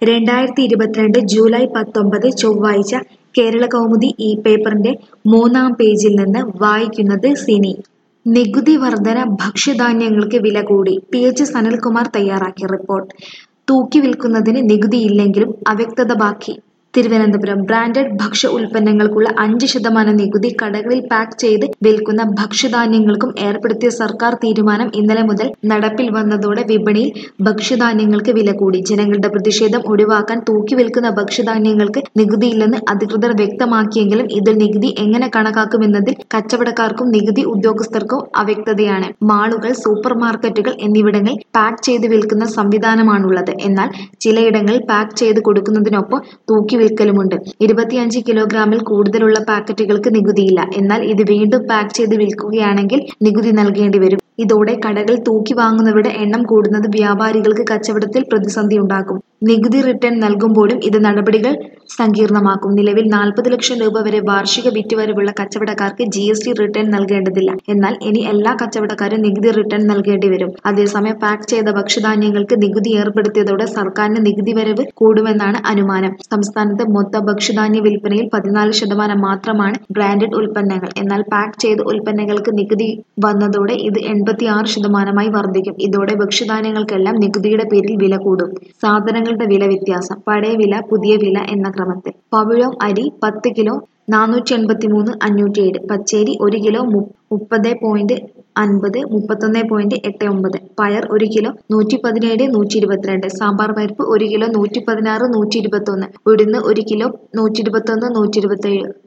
രണ്ടായിരത്തി ഇരുപത്തിരണ്ട് ജൂലൈ പത്തൊമ്പത് ചൊവ്വാഴ്ച കേരളകൗമുദി ഈ പേപ്പറിന്റെ മൂന്നാം പേജിൽ നിന്ന് വായിക്കുന്നത് സിനി നികുതി വർധന ഭക്ഷ്യധാന്യങ്ങൾക്ക് വില കൂടി ടി എച്ച് സനൽകുമാർ തയ്യാറാക്കിയ റിപ്പോർട്ട് തൂക്കി വിൽക്കുന്നതിന് നികുതിയില്ലെങ്കിലും അവ്യക്തത ബാക്കി തിരുവനന്തപുരം ബ്രാൻഡഡ് ഭക്ഷ്യ ഉൽപ്പന്നങ്ങൾക്കുള്ള അഞ്ച് ശതമാനം നികുതി കടകളിൽ പാക്ക് ചെയ്ത് വിൽക്കുന്ന ഭക്ഷ്യധാന്യങ്ങൾക്കും ഏർപ്പെടുത്തിയ സർക്കാർ തീരുമാനം ഇന്നലെ മുതൽ നടപ്പിൽ വന്നതോടെ വിപണിയിൽ ഭക്ഷ്യധാന്യങ്ങൾക്ക് വില കൂടി ജനങ്ങളുടെ പ്രതിഷേധം ഒഴിവാക്കാൻ തൂക്കി വിൽക്കുന്ന ഭക്ഷ്യധാന്യങ്ങൾക്ക് നികുതിയില്ലെന്ന് അധികൃതർ വ്യക്തമാക്കിയെങ്കിലും ഇതിൽ നികുതി എങ്ങനെ കണക്കാക്കുമെന്നതിൽ കച്ചവടക്കാർക്കും നികുതി ഉദ്യോഗസ്ഥർക്കും അവ്യക്തതയാണ് മാളുകൾ സൂപ്പർ മാർക്കറ്റുകൾ എന്നിവിടങ്ങളിൽ പാക്ക് ചെയ്ത് വിൽക്കുന്ന സംവിധാനമാണുള്ളത് എന്നാൽ ചിലയിടങ്ങളിൽ പാക്ക് ചെയ്ത് കൊടുക്കുന്നതിനൊപ്പം തൂക്കി വിൽക്കലുമുണ്ട് ഇരുപത്തിയഞ്ച് കിലോഗ്രാമിൽ കൂടുതലുള്ള പാക്കറ്റുകൾക്ക് നികുതിയില്ല എന്നാൽ ഇത് വീണ്ടും പാക്ക് ചെയ്ത് വിൽക്കുകയാണെങ്കിൽ നികുതി നൽകേണ്ടി വരും ഇതോടെ കടകൾ തൂക്കി വാങ്ങുന്നവരുടെ എണ്ണം കൂടുന്നത് വ്യാപാരികൾക്ക് കച്ചവടത്തിൽ പ്രതിസന്ധി ഉണ്ടാക്കും നികുതി റിട്ടേൺ നൽകുമ്പോഴും ഇത് നടപടികൾ സങ്കീർണമാക്കും നിലവിൽ നാൽപ്പത് ലക്ഷം രൂപ വരെ വാർഷിക വിറ്റുവരവുള്ള കച്ചവടക്കാർക്ക് ജി എസ് ടി റിട്ടേൺ നൽകേണ്ടതില്ല എന്നാൽ ഇനി എല്ലാ കച്ചവടക്കാരും നികുതി റിട്ടേൺ നൽകേണ്ടി വരും അതേസമയം പാക്ക് ചെയ്ത ഭക്ഷ്യധാന്യങ്ങൾക്ക് നികുതി ഏർപ്പെടുത്തിയതോടെ സർക്കാരിന് നികുതി വരവ് കൂടുമെന്നാണ് അനുമാനം സംസ്ഥാനത്ത് മൊത്ത ഭക്ഷ്യധാന്യ വിൽപ്പനയിൽ പതിനാല് ശതമാനം മാത്രമാണ് ബ്രാൻഡഡ് ഉൽപ്പന്നങ്ങൾ എന്നാൽ പാക്ക് ചെയ്ത ഉൽപ്പന്നങ്ങൾക്ക് നികുതി വന്നതോടെ ഇത് എൺപത്തിയാറ് ശതമാനമായി വർദ്ധിക്കും ഇതോടെ ഭക്ഷ്യധാന്യങ്ങൾക്കെല്ലാം നികുതിയുടെ പേരിൽ വില കൂടും സാധനങ്ങളുടെ വില വ്യത്യാസം പഴയ വില പുതിയ വില എന്ന ക്രമത്തിൽ പവിഴം അരി പത്ത് കിലോ നാനൂറ്റി എൺപത്തി മൂന്ന് അഞ്ഞൂറ്റി ഏഴ് പച്ചരി ഒരു കിലോ മുപ്പത് പോയിന്റ് അൻപത് മുപ്പത്തൊന്ന് പോയിന്റ് എട്ട് ഒമ്പത് പയർ ഒരു കിലോ നൂറ്റി പതിനേഴ് നൂറ്റി ഇരുപത്തിരണ്ട് സാമ്പാർ പരിപ്പ് ഒരു കിലോ നൂറ്റി പതിനാറ് നൂറ്റി ഇരുപത്തൊന്ന് ഉഴുന്ന് ഒരു കിലോ നൂറ്റി ഇരുപത്തൊന്ന് നൂറ്റി ഇരുപത്തേഴ്